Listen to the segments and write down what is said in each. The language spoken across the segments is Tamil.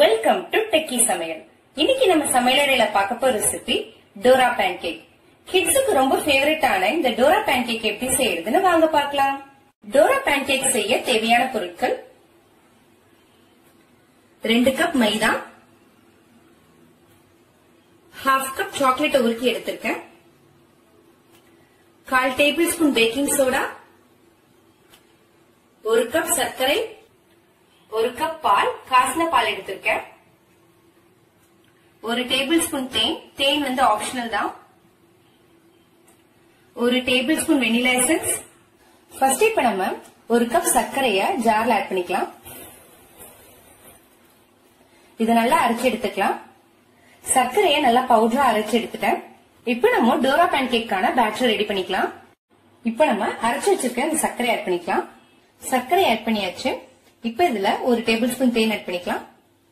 வெல்கம் டு டெக்கி சமையல் இன்னைக்கு நம்ம சமையலறையில பார்க்க போற ரெசிபி டோரா பேன்கேக் கிட்ஸுக்கு ரொம்ப ஃபேவரட்டான இந்த டோரா பேன்கேக் எப்படி செய்யறதுன்னு வாங்க பார்க்கலாம் டோரா பேன்கேக் செய்ய தேவையான பொருட்கள் ரெண்டு cup maida half cup chocolate உருக்கி எடுத்திருக்கேன் கால் டேபிள் ஸ்பூன் பேக்கிங் சோடா ஒரு கப் சர்க்கரை ஒரு கப் பால் காசின பால் எடுத்திருக்கேன் ஒரு டேபிள் ஸ்பூன் தேன் தேன் வந்து ஆப்ஷனல் தான் ஒரு tablespoon vanilla essence first இப்ப நம்ம ஒரு கப் சர்க்கரைய ஜார்ல ஆட் பண்ணிக்கலாம் இதை நல்லா அரைச்சு எடுத்துக்கலாம் சர்க்கரைய நல்லா பவுடரா அரைச்சு எடுத்துட்டேன் இப்ப நம்ம டோரா பேன்கேக்கான பேட்டர் ரெடி பண்ணிக்கலாம் இப்ப நம்ம அரைச்சு வச்சிருக்க இந்த சர்க்கரை ஆட் பண்ணிக்கலாம் சர்க்கரை ஆட் பண்ணியாச்சு இப்ப இதுல ஒரு டேபிள் ஸ்பூன் தேன் ஆட் பண்ணிக்கலாம்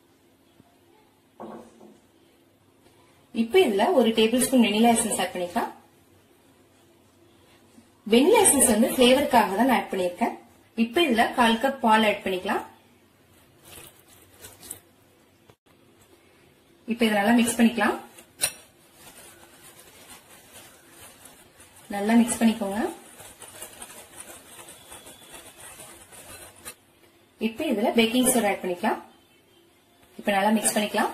இப்ப இதுல ஒரு tablespoon vanilla essence add பண்ணிக்கலாம் வெனிலா எசன்ஸ் வந்து பிளேவருக்காக தான் ஆட் பண்ணிருக்கேன் இப்ப இதுல கால் கப் பால் ஆட் பண்ணிக்கலாம் இப்ப இதை நல்லா மிக்ஸ் பண்ணிக்கலாம் நல்லா மிக்ஸ் பண்ணிக்கோங்க இப்ப இதுல பேக்கிங் சோடா ஆட் பண்ணிக்கலாம் இப்ப நல்லா மிக்ஸ் பண்ணிக்கலாம்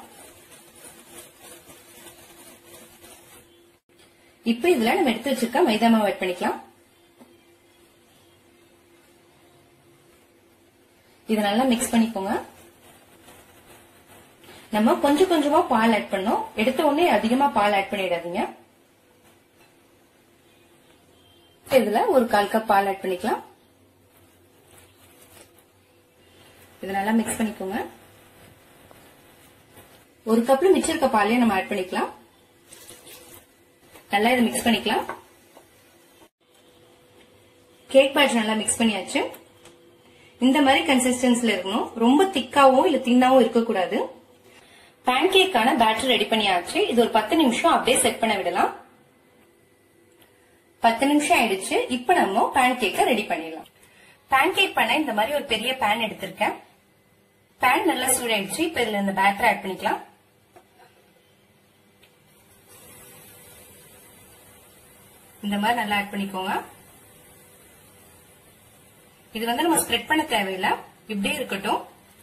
இப்ப இதுல நம்ம எடுத்து வச்சிருக்க மைதா மாவு ஆட் பண்ணிக்கலாம் இதை நல்லா மிக்ஸ் பண்ணிக்கோங்க நம்ம கொஞ்சம் கொஞ்சமா பால் ஆட் பண்ணோம் எடுத்த உடனே அதிகமா பால் ஆட் பண்ணிடாதீங்க இதுல ஒரு கால் கப் பால் ஆட் பண்ணிக்கலாம் இதை நல்லா மிக்ஸ் பண்ணிக்கோங்க ஒரு கப்ல மிச்சம் இருக்க பாலையும் நம்ம ஆட் பண்ணிக்கலாம் நல்லா இதை மிக்ஸ் பண்ணிக்கலாம் கேக் பேட்டர் நல்லா மிக்ஸ் பண்ணியாச்சு இந்த மாதிரி கன்சிஸ்டன்சில இருக்கணும் ரொம்ப திக்காவும் இல்ல தின்னாவும் இருக்கக்கூடாது பேன் கேக்கான பேட்டர் ரெடி பண்ணியாச்சு இது ஒரு பத்து நிமிஷம் அப்படியே செட் பண்ண விடலாம் பத்து நிமிஷம் ஆயிடுச்சு இப்ப நம்ம பேன் கேக்க ரெடி பண்ணிடலாம் பேன் கேக் பண்ண இந்த மாதிரி ஒரு பெரிய பேன் எடுத்திருக்கேன் பேன் நல்லா சூடாயிடுச்சு இப்ப இதுல இந்த பேட்டர் ஆட் பண்ணிக்கலாம் இந்த மாதிரி நல்லா ஆட் பண்ணிக்கோங்க இது வந்து நம்ம ஸ்ப்ரெட் பண்ண தேவையில்லை இப்படியே இருக்கட்டும்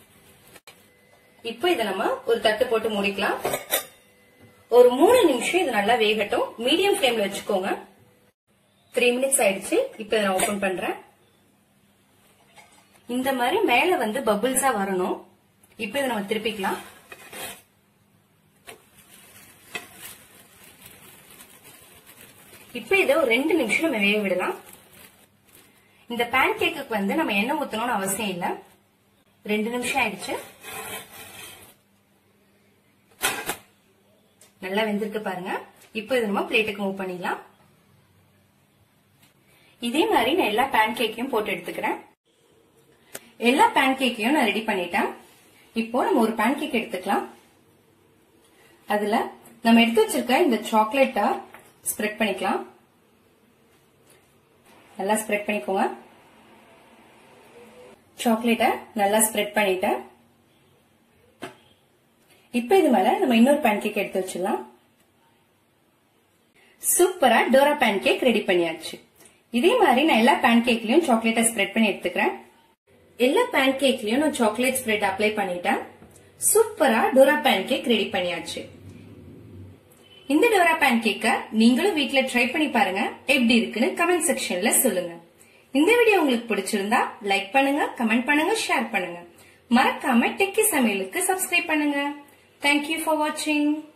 இப்போ இதை நம்ம ஒரு தட்டு போட்டு மூடிக்கலாம் ஒரு மூணு நிமிஷம் இது நல்லா வேகட்டும் மீடியம் ஃபிளேம்ல வச்சுக்கோங்க த்ரீ மினிட்ஸ் ஆயிடுச்சு இப்ப இதை நான் ஓபன் பண்றேன் இந்த மாதிரி மேல வந்து பபிள்ஸா வரணும் இப்ப இதை நம்ம திருப்பிக்கலாம் இப்ப இதை ஒரு ரெண்டு நிமிஷம் நம்ம வேக விடலாம் இந்த பேன் கேக்குக்கு வந்து நம்ம எண்ணெய் ஊத்தணும்னு அவசியம் இல்ல ரெண்டு நிமிஷம் ஆயிடுச்சு நல்லா வெந்திருக்கு பாருங்க இப்போ இது நம்ம பிளேட்டுக்கு மூவ் பண்ணிடலாம் இதே மாதிரி நான் எல்லா பேன் கேக்கையும் போட்டு எடுத்துக்கிறேன் எல்லா பேன் கேக்கையும் நான் ரெடி பண்ணிட்டேன் இப்போ நம்ம ஒரு பேன் கேக் எடுத்துக்கலாம் அதுல நம்ம எடுத்து வச்சிருக்க இந்த சாக்லேட்டா ஸ்ப்ரெட் பண்ணிக்கலாம் நல்லா ஸ்ப்ரெட் பண்ணிக்கோங்க சாக்லேட்டை நல்லா ஸ்ப்ரெட் பண்ணிட்டேன் இப்ப இது மேல நம்ம இன்னொரு பேன் கேக் எடுத்து வச்சிடலாம் சூப்பரா டோரா பேன் கேக் ரெடி பண்ணியாச்சு இதே மாதிரி நான் எல்லா பேன் கேக்லயும் சாக்லேட்டை ஸ்ப்ரெட் பண்ணி எடுத்துக்கிறேன் எல்லா பேன் கேக்லயும் நான் சாக்லேட் ஸ்ப்ரெட் அப்ளை பண்ணிட்டேன் சூப்பரா டோரா பேன் கேக் ரெடி பண்ணியாச்சு இந்த டோரா பேன் கேக்க நீங்களும் வீட்ல ட்ரை பண்ணி பாருங்க எப்படி இருக்குன்னு கமெண்ட் செக்ஷன்ல சொல்லுங்க இந்த வீடியோ உங்களுக்கு பிடிச்சிருந்தா லைக் பண்ணுங்க கமெண்ட் பண்ணுங்க ஷேர் பண்ணுங்க மறக்காம டெக்கி சமையலுக்கு சப்ஸ்கிரைப் பண்ணுங்க தேங்க்யூ ஃபார் வாட்சிங்